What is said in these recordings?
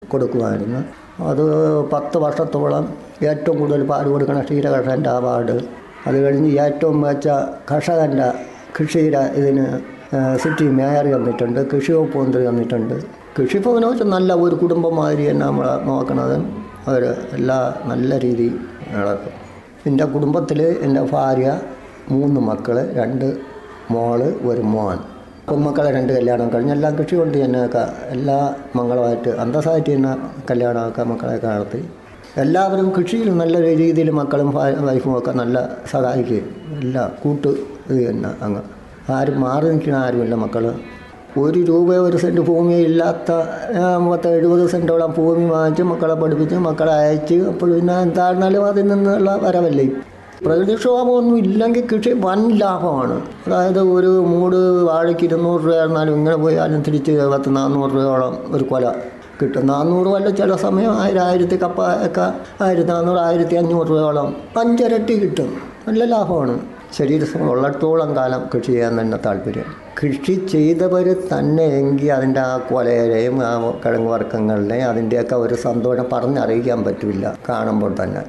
കൊടുക്കുമായിരുന്നു അത് പത്ത് വർഷത്തോളം ഏറ്റവും കൂടുതൽ പാല് കൊടുക്കുന്ന ക്ഷീരകർഷകൻ്റെ അവാർഡ് അത് കഴിഞ്ഞ് ഏറ്റവും മികച്ച കർഷകൻ്റെ കൃഷിയുടെ ഇതിന് ആ, സിറ്റി മേയർ തന്നിട്ടുണ്ട് കൃഷി വകുപ്പ് മന്ത്രി തന്നിട്ടുണ്ട് കൃഷിഭവനെ വെച്ച് നല്ല ഒരു കുടുംബം മാതിരി തന്നെ നമ്മളെ നോക്കണത് അവർ എല്ലാ നല്ല രീതിയിൽ നടക്കും എൻ്റെ കുടുംബത്തിൽ എൻ്റെ ഭാര്യ മൂന്ന് മക്കൾ രണ്ട് മോള് ഒരു മോൻ മക്കളെ രണ്ട് കല്യാണം കഴിഞ്ഞ് എല്ലാം കൃഷി കൊണ്ട് തന്നെയൊക്കെ എല്ലാ മംഗളമായിട്ട് അന്തസ്സായിട്ട് തന്നെ കല്യാണമൊക്കെ മക്കളെയൊക്കെ നടത്തി എല്ലാവരും കൃഷിയിൽ നല്ല രീതിയിൽ മക്കളും ഭാ- വൈഫും ഒക്കെ നല്ല സഹായിക്കുകയും എല്ലാം കൂട്ട് ഇത് തന്നെ അങ്ങ് ആരും മാറി നിൽക്കുന്ന ആരുമില്ല മക്കൾ ഒരു രൂപ ഒരു സെൻറ്റ് ഭൂമി ഇല്ലാത്ത ആ, പത്ത് എഴുപത് സെൻറ്റോളം ഭൂമി വാങ്ങിച്ച് മക്കളെ പഠിപ്പിച്ച് മക്കളെ അയച്ച് അപ്പോൾ പിന്നെ എന്തായിരുന്നാലും അതിൽ നിന്നുള്ള വരവല്ലേ പ്രകൃതിക്ഷോഭമൊന്നും ഇല്ലെങ്കിൽ കൃഷി വൻ ലാഭമാണ് അതായത് ഒരു മൂട് വാഴയ്ക്ക് ഇരുന്നൂറ് രൂപയായിരുന്നാലും ഇങ്ങനെ പോയാലും തിരിച്ച് പത്ത് നാനൂറ് രൂപയോളം ഒരു കൊല കിട്ടും നാനൂറ് വല്ല ചില സമയം ആയിരം ആയിരത്തി കപ്പ ഒക്കെ ആയിരത്തി നാനൂറ് ആയിരത്തി അഞ്ഞൂറ് രൂപയോളം അഞ്ചിരട്ടി കിട്ടും നല്ല ലാഭമാണ് ശരീരസുഖം ഉള്ളിടത്തോളം കാലം കൃഷി ചെയ്യാൻ തന്നെ താല്പര്യം കൃഷി ചെയ്തവർ തന്നെ എങ്കിൽ അതിൻ്റെ ആ കൊലയുടെയും ആ കിഴങ്ങ് വർഗ്ഗങ്ങളുടെയും അതിൻ്റെയൊക്കെ ഒരു സന്തോഷം പറഞ്ഞറിയിക്കാൻ പറ്റില്ല കാണുമ്പോൾ തന്നെ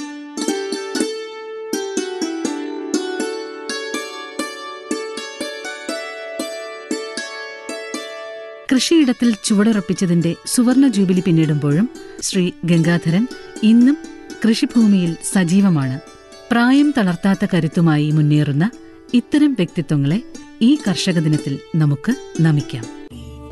കൃഷിയിടത്തിൽ ചുവടുറപ്പിച്ചതിന്റെ സുവർണ ജൂബിലി പിന്നിടുമ്പോഴും ശ്രീ ഗംഗാധരൻ ഇന്നും കൃഷിഭൂമിയിൽ സജീവമാണ് പ്രായം തളർത്താത്ത കരുത്തുമായി മുന്നേറുന്ന ഇത്തരം വ്യക്തിത്വങ്ങളെ ഈ കർഷക ദിനത്തിൽ നമുക്ക് നമിക്കാം